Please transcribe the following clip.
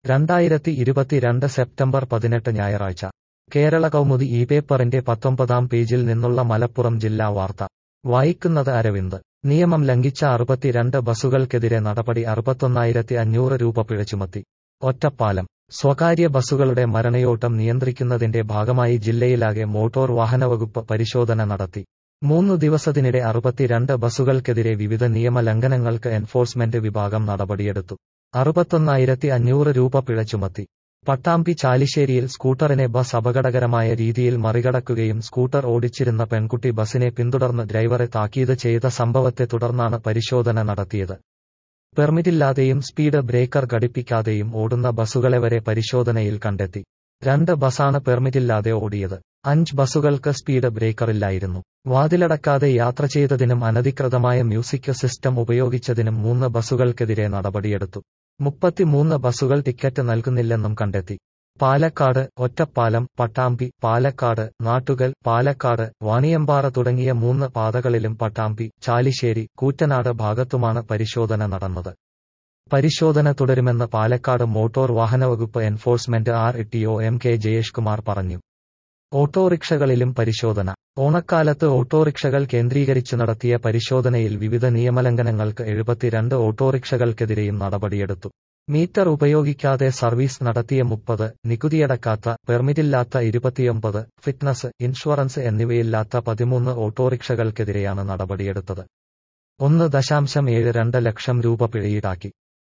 രണ്ടായിരത്തി ഇരുപത്തിരണ്ട് സെപ്റ്റംബർ പതിനെട്ട് ഞായറാഴ്ച കേരള കൗമുദി ഈ പേപ്പറിന്റെ പത്തൊമ്പതാം പേജിൽ നിന്നുള്ള മലപ്പുറം ജില്ലാ വാർത്ത വായിക്കുന്നത് അരവിന്ദ് നിയമം ലംഘിച്ച അറുപത്തിരണ്ട് ബസുകൾക്കെതിരെ നടപടി അറുപത്തൊന്നായിരത്തി അഞ്ഞൂറ് രൂപ പിഴ ചുമത്തി ഒറ്റപ്പാലം സ്വകാര്യ ബസുകളുടെ മരണയോട്ടം നിയന്ത്രിക്കുന്നതിന്റെ ഭാഗമായി ജില്ലയിലാകെ മോട്ടോർ വാഹനവകുപ്പ് പരിശോധന നടത്തി മൂന്നു ദിവസത്തിനിടെ അറുപത്തിരണ്ട് ബസുകൾക്കെതിരെ വിവിധ നിയമ ലംഘനങ്ങൾക്ക് എൻഫോഴ്സ്മെന്റ് വിഭാഗം നടപടിയെടുത്തു അറുപത്തൊന്നായിരത്തി അഞ്ഞൂറ് രൂപ പിഴ ചുമത്തി പട്ടാമ്പി ചാലിശ്ശേരിയിൽ സ്കൂട്ടറിനെ ബസ് അപകടകരമായ രീതിയിൽ മറികടക്കുകയും സ്കൂട്ടർ ഓടിച്ചിരുന്ന പെൺകുട്ടി ബസിനെ പിന്തുടർന്ന് ഡ്രൈവറെ താക്കീത് ചെയ്ത സംഭവത്തെ തുടർന്നാണ് പരിശോധന നടത്തിയത് പെർമിറ്റില്ലാതെയും സ്പീഡ് ബ്രേക്കർ ഘടിപ്പിക്കാതെയും ഓടുന്ന ബസുകളെ വരെ പരിശോധനയിൽ കണ്ടെത്തി രണ്ട് ബസാണ് പെർമിറ്റില്ലാതെ ഓടിയത് അഞ്ച് ബസുകൾക്ക് സ്പീഡ് ബ്രേക്കറില്ലായിരുന്നു വാതിലടക്കാതെ യാത്ര ചെയ്തതിനും അനധികൃതമായ മ്യൂസിക് സിസ്റ്റം ഉപയോഗിച്ചതിനും മൂന്ന് ബസുകൾക്കെതിരെ നടപടിയെടുത്തു മുപ്പത്തിമൂന്ന് ബസുകൾ ടിക്കറ്റ് നൽകുന്നില്ലെന്നും കണ്ടെത്തി പാലക്കാട് ഒറ്റപ്പാലം പട്ടാമ്പി പാലക്കാട് നാട്ടുകൽ പാലക്കാട് വാണിയമ്പാറ തുടങ്ങിയ മൂന്ന് പാതകളിലും പട്ടാമ്പി ചാലിശ്ശേരി കൂറ്റനാട് ഭാഗത്തുമാണ് പരിശോധന നടന്നത് പരിശോധന തുടരുമെന്ന് പാലക്കാട് മോട്ടോർ വാഹനവകുപ്പ് enforcement R T O M K Jayesh Kumar പറഞ്ഞു ഓട്ടോറിക്ഷകളിലും പരിശോധന ഓണക്കാലത്ത് ഓട്ടോറിക്ഷകൾ കേന്ദ്രീകരിച്ച് നടത്തിയ പരിശോധനയിൽ വിവിധ നിയമലംഘനങ്ങൾക്ക് എഴുപത്തിരണ്ട് ഓട്ടോറിക്ഷകൾക്കെതിരെയും നടപടിയെടുത്തു മീറ്റർ ഉപയോഗിക്കാതെ സർവീസ് നടത്തിയ മുപ്പത് നികുതിയടക്കാത്ത പെർമിറ്റില്ലാത്ത ഇരുപത്തിയൊമ്പത് ഫിറ്റ്നസ് ഇൻഷുറൻസ് എന്നിവയില്ലാത്ത പതിമൂന്ന് ഓട്ടോറിക്ഷകൾക്കെതിരെയാണ് നടപടിയെടുത്തത് ഒന്ന് ദശാംശം ഏഴ് രണ്ട് ലക്ഷം രൂപ പിഴയീടാക്കി